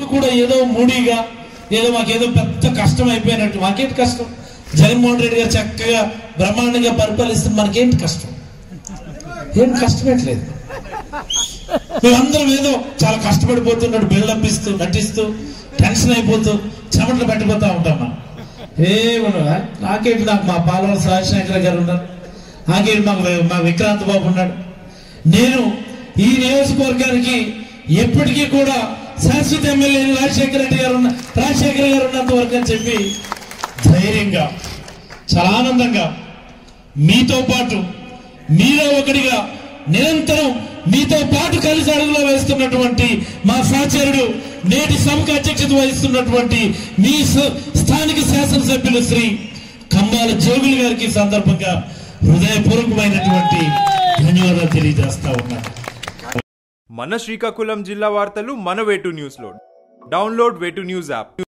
కూడా ఏదో మూడీగా ఏదో మాకేదో పెద్ద కష్టం అయిపోయినట్టు మాకేంటి కష్టం జగన్మోహన్ రెడ్డి గారు చక్కగా బ్రహ్మాండంగా పరిపాలిస్తే మనకేంటి కష్టం ఏం కష్టమేట్లేదు మేమందరం ఏదో చాలా కష్టపడిపోతున్నాడు బిల్డప్ ఇస్తూ నటిస్తూ టెన్షన్ అయిపోతూ చెమటలు పట్టిపోతా ఉంటాం మనం ఏమన్నా నాకేంటి నాకు మా పాలవల రాజశేఖర గారు ఉన్నారు నాకేంటి మాకు మా విక్రాంత్ బాబు ఉన్నాడు నేను ఈ నియోజకవర్గానికి ఎప్పటికీ కూడా శాశ్వత ఎమ్మెల్యే రాజశేఖర రెడ్డి గారు ఉన్న రాజశేఖర గారు ఉన్నంత వరకు అని చెప్పి ధైర్యంగా చాలా ఆనందంగా మీతో పాటు మీలో ఒకటిగా నిరంతరం మీతో పాటు కలిసి అడుగులో వేస్తున్నటువంటి మా సహచరుడు నేటి సభకు అధ్యక్షత వహిస్తున్నటువంటి మీ స- స్థానిక శాసనసభ్యులు శ్రీ కంబాల జోగులు గారికి ఈ సందర్భంగా హృదయపూర్వకమైనటువంటి ధన్యవాదాలు తెలియజేస్తా ఉన్నాను మన శ్రీకాకుళం జిల్లా వార్తలు మన వేటు న్యూస్లో డౌన్లోడ్ వేటు న్యూస్ యాప్